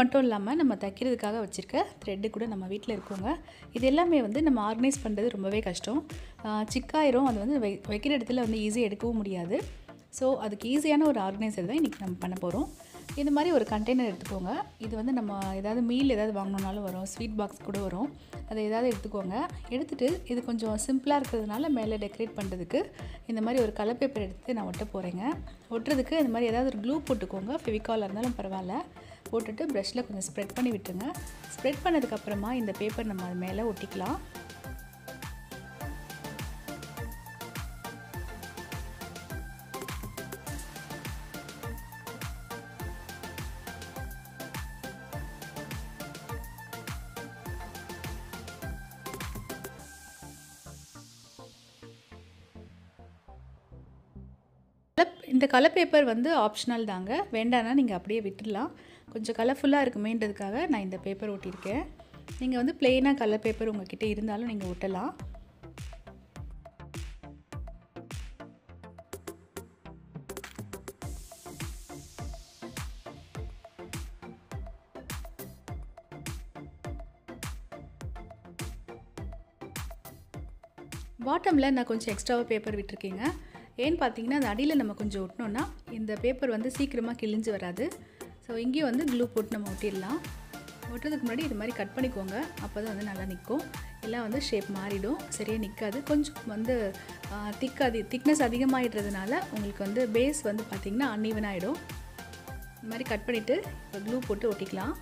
மட்டும் இல்லாமல் நம்ம தைக்கிறதுக்காக வச்சுருக்க த்ரெட்டு கூட நம்ம வீட்டில் இருக்கோங்க இது எல்லாமே வந்து நம்ம ஆர்கனைஸ் பண்ணுறது ரொம்பவே கஷ்டம் ஆஹ் சிக்காயிரும் அது வந்து வை வைக்கிற இடத்துல வந்து ஈஸியாக எடுக்கவும் முடியாது ஸோ அதுக்கு ஈஸியான ஒரு ஆர்கனைசர் தான் இன்றைக்கி நம்ம பண்ண போகிறோம் இந்த மாதிரி ஒரு கண்டெய்னர் எடுத்துக்கோங்க இது வந்து நம்ம ஏதாவது மீல் ஏதாவது வாங்கணுன்னாலும் வரும் ஸ்வீட் பாக்ஸ் கூட வரும் அதை ஏதாவது எடுத்துக்கோங்க எடுத்துகிட்டு இது கொஞ்சம் சிம்பிளாக இருக்கிறதுனால மேலே டெக்கரேட் பண்ணுறதுக்கு இந்த மாதிரி ஒரு கலர் பேப்பர் எடுத்து நான் ஒட்ட போகிறேங்க ஒட்டுறதுக்கு இந்த மாதிரி ஏதாவது ஒரு க்ளூ போட்டுக்கோங்க ஃபெவிகால் இருந்தாலும் பரவாயில்ல போட்டுட்டு ப்ரஷில் கொஞ்சம் ஸ்ப்ரெட் பண்ணி விட்டுருங்க ஸ்ப்ரெட் பண்ணதுக்கப்புறமா இந்த பேப்பர் நம்ம அது மேலே ஒட்டிக்கலாம் கலர் இந்த கலர் பேப்பர் வந்து ஆப்ஷனல் தாங்க வேண்டாம்னா நீங்கள் அப்படியே விட்டுடலாம் கொஞ்சம் கலர்ஃபுல்லாக இருக்குமேன்றதுக்காக நான் இந்த பேப்பர் ஒட்டியிருக்கேன் நீங்கள் வந்து பிளெயினாக கலர் பேப்பர் உங்ககிட்ட இருந்தாலும் நீங்கள் ஒட்டலாம் பாட்டமில் நான் கொஞ்சம் எக்ஸ்ட்ராவாக பேப்பர் விட்டுருக்கேங்க ஏன்னு பார்த்தீங்கன்னா அது அடியில் நம்ம கொஞ்சம் ஒட்டினோன்னா இந்த பேப்பர் வந்து சீக்கிரமாக கிழிஞ்சு வராது ஸோ இங்கேயும் வந்து க்ளூ போட்டு நம்ம ஒட்டிடலாம் ஒட்டுறதுக்கு முன்னாடி இது மாதிரி கட் பண்ணிக்கோங்க அப்போ தான் வந்து நல்லா நிற்கும் எல்லாம் வந்து ஷேப் மாறிடும் சரியாக நிற்காது கொஞ்சம் வந்து திக் அதி திக்னஸ் அதிகமாகிடுறதுனால உங்களுக்கு வந்து பேஸ் வந்து பார்த்திங்கன்னா அன்இவன் ஆகிடும் இந்த மாதிரி கட் பண்ணிவிட்டு இப்போ க்ளூ போட்டு ஒட்டிக்கலாம்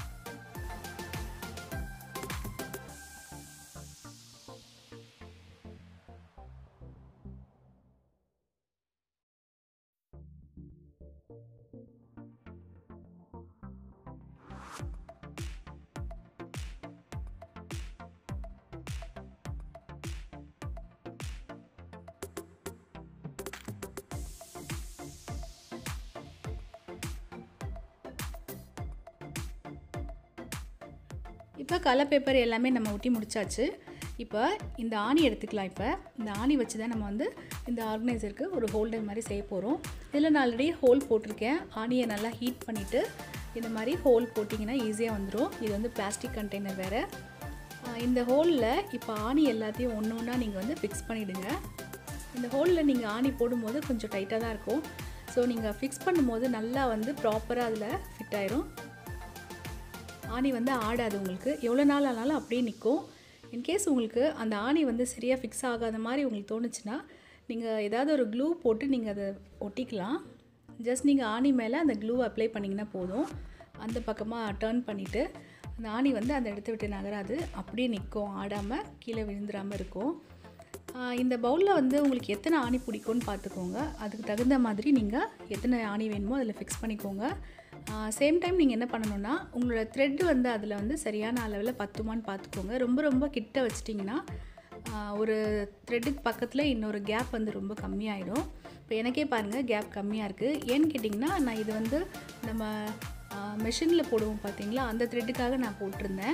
இப்போ கலர் பேப்பர் எல்லாமே நம்ம ஒட்டி முடிச்சாச்சு இப்போ இந்த ஆணி எடுத்துக்கலாம் இப்போ இந்த ஆணி வச்சு தான் நம்ம வந்து இந்த ஆர்கனைசருக்கு ஒரு ஹோல்டர் மாதிரி செய்ய போகிறோம் இதில் நான் ஆல்ரெடி ஹோல் போட்டிருக்கேன் ஆணியை நல்லா ஹீட் பண்ணிவிட்டு இந்த மாதிரி ஹோல் போட்டிங்கன்னா ஈஸியாக வந்துடும் இது வந்து பிளாஸ்டிக் கண்டெய்னர் வேறு இந்த ஹோலில் இப்போ ஆணி எல்லாத்தையும் ஒன்று ஒன்றா நீங்கள் வந்து ஃபிக்ஸ் பண்ணிவிடுங்க இந்த ஹோலில் நீங்கள் ஆணி போடும்போது கொஞ்சம் டைட்டாக தான் இருக்கும் ஸோ நீங்கள் ஃபிக்ஸ் பண்ணும்போது நல்லா வந்து ப்ராப்பராக அதில் ஃபிட் ஆயிரும் ஆணி வந்து ஆடாது உங்களுக்கு எவ்வளோ நாள் ஆனாலும் அப்படியே நிற்கும் இன்கேஸ் உங்களுக்கு அந்த ஆணி வந்து சரியாக ஃபிக்ஸ் ஆகாத மாதிரி உங்களுக்கு தோணுச்சுன்னா நீங்கள் ஏதாவது ஒரு க்ளூ போட்டு நீங்கள் அதை ஒட்டிக்கலாம் ஜஸ்ட் நீங்கள் ஆணி மேலே அந்த க்ளூ அப்ளை பண்ணிங்கன்னா போதும் அந்த பக்கமாக டேர்ன் பண்ணிவிட்டு அந்த ஆணி வந்து அந்த இடத்த விட்டு நகராது அப்படியே நிற்கும் ஆடாமல் கீழே விழுந்துடாமல் இருக்கும் இந்த பவுலில் வந்து உங்களுக்கு எத்தனை ஆணி பிடிக்கும்னு பார்த்துக்கோங்க அதுக்கு தகுந்த மாதிரி நீங்கள் எத்தனை ஆணி வேணுமோ அதில் ஃபிக்ஸ் பண்ணிக்கோங்க சேம் டைம் நீங்கள் என்ன பண்ணணுன்னா உங்களோட த்ரெட்டு வந்து அதில் வந்து சரியான அளவில் பத்துமான்னு பார்த்துக்கோங்க ரொம்ப ரொம்ப கிட்ட வச்சிட்டிங்கன்னா ஒரு த்ரெட்டுக்கு பக்கத்தில் இன்னொரு கேப் வந்து ரொம்ப கம்மியாயிடும் இப்போ எனக்கே பாருங்கள் கேப் கம்மியாக இருக்குது ஏன்னு கேட்டிங்கன்னா நான் இது வந்து நம்ம மெஷினில் போடுவோம் பார்த்தீங்களா அந்த த்ரெட்டுக்காக நான் போட்டிருந்தேன்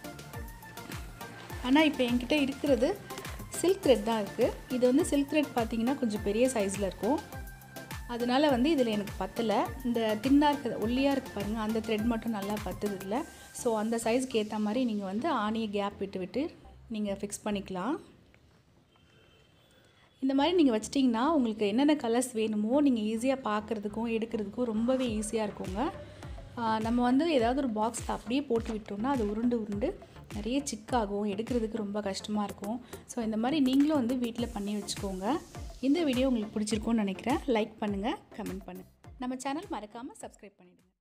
ஆனால் இப்போ என்கிட்ட இருக்கிறது சில்க் த்ரெட் தான் இருக்குது இது வந்து சில்க் த்ரெட் பார்த்தீங்கன்னா கொஞ்சம் பெரிய சைஸில் இருக்கும் அதனால் வந்து இதில் எனக்கு பத்தலை இந்த தின்னாக இருக்கிற ஒல்லியாக இருக்குது பாருங்கள் அந்த த்ரெட் மட்டும் நல்லா பத்துது இல்லை ஸோ அந்த சைஸ்க்கு ஏற்ற மாதிரி நீங்கள் வந்து ஆணியை கேப் விட்டு விட்டு நீங்கள் ஃபிக்ஸ் பண்ணிக்கலாம் இந்த மாதிரி நீங்கள் வச்சிட்டிங்கன்னா உங்களுக்கு என்னென்ன கலர்ஸ் வேணுமோ நீங்கள் ஈஸியாக பார்க்குறதுக்கும் எடுக்கிறதுக்கும் ரொம்பவே ஈஸியாக இருக்குங்க நம்ம வந்து ஏதாவது ஒரு பாக்ஸில் அப்படியே போட்டு விட்டோம்னா அது உருண்டு உருண்டு நிறைய சிக்காகும் எடுக்கிறதுக்கு ரொம்ப கஷ்டமாக இருக்கும் ஸோ இந்த மாதிரி நீங்களும் வந்து வீட்டில் பண்ணி வச்சுக்கோங்க இந்த வீடியோ உங்களுக்கு பிடிச்சிருக்கும்னு நினைக்கிறேன் லைக் பண்ணுங்கள் கமெண்ட் பண்ணுங்கள் நம்ம சேனல் மறக்காமல் சப்ஸ்கிரைப் பண்ணிவிடுங்க